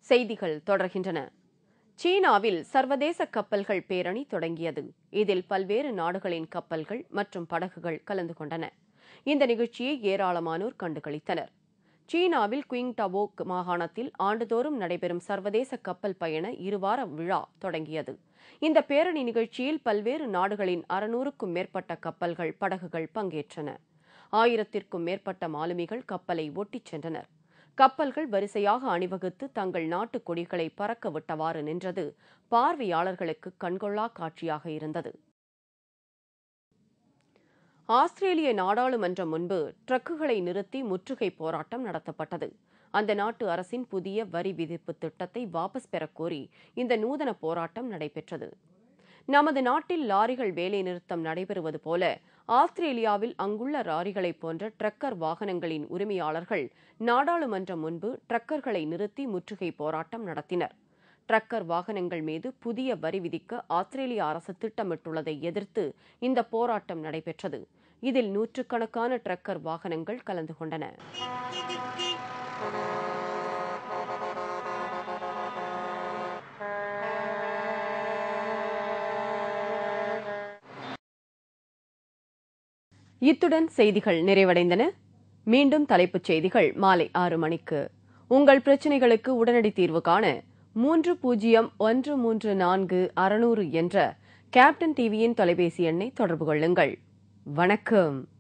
செய்திகள் தொடர்கின்றன சீனாவில் சர்வதேச கப்பல்கள் பேரணி தொடங்கியது இதில் பல்வேறு நாடுகளின் கப்பல்கள் மற்றும் படகுகள் கலந்து கொண்டன இந்த நிகழ்ச்சியை ஏராளமானோர் கண்டுகளித்தனர் சீனாவில் குயிங் டவோக் மாகாணத்தில் ஆண்டுதோறும் நடைபெறும் சர்வதேச கப்பல் பயண இருவார விழா தொடங்கியது இந்த பேரணி நிகழ்ச்சியில் பல்வேறு நாடுகளின் அறுநூறுக்கும் மேற்பட்ட கப்பல்கள் படகுகள் பங்கேற்றன ஆயிரத்திற்கும் மேற்பட்ட மாலுமிகள் கப்பலை ஒட்டிச் சென்றனர் கப்பல்கள் வரிசையாக அணிவகுத்து தங்கள் நாட்டு கொடிகளை பறக்க விட்டவாறு நின்றது பார்வையாளர்களுக்கு கண்கொள்ளா காட்சியாக இருந்தது ஆஸ்திரேலிய நாடாளுமன்றம் முன்பு ட்ரக்குகளை நிறுத்தி முற்றுகை போராட்டம் நடத்தப்பட்டது அந்த நாட்டு அரசின் புதிய வரி விதிப்பு திட்டத்தை வாபஸ் பெறக்கோரி இந்த நூதன போராட்டம் நடைபெற்றது நமது நாட்டில் லாரிகள் வேலைநிறுத்தம் நடைபெறுவது போல ஆஸ்திரேலியாவில் அங்குள்ள லாரிகளைப் போன்ற ட்ரக்கர் வாகனங்களின் உரிமையாளர்கள் நாடாளுமன்றம் முன்பு ட்ரக்கர்களை நிறுத்தி முற்றுகை போராட்டம் நடத்தினர் ட்ரக்கர் வாகனங்கள் மீது புதிய வரி விதிக்க ஆஸ்திரேலிய அரசு திட்டமிட்டுள்ளதை எதிர்த்து இந்த போராட்டம் நடைபெற்றது இதில் நூற்றுக்கணக்கான ட்ரக்கர் வாகனங்கள் கலந்து கொண்டன இத்துடன் செய்திகள் நிறைவடைந்தன மீண்டும் தலைப்புச் செய்திகள் மாலை ஆறு மணிக்கு உங்கள் பிரச்சினைகளுக்கு உடனடி தீர்வு காண மூன்று பூஜ்ஜியம் ஒன்று மூன்று நான்கு அறுநூறு என்ற கேப்டன் டிவியின் தொலைபேசி எண்ணை தொடர்பு கொள்ளுங்கள் வணக்கம்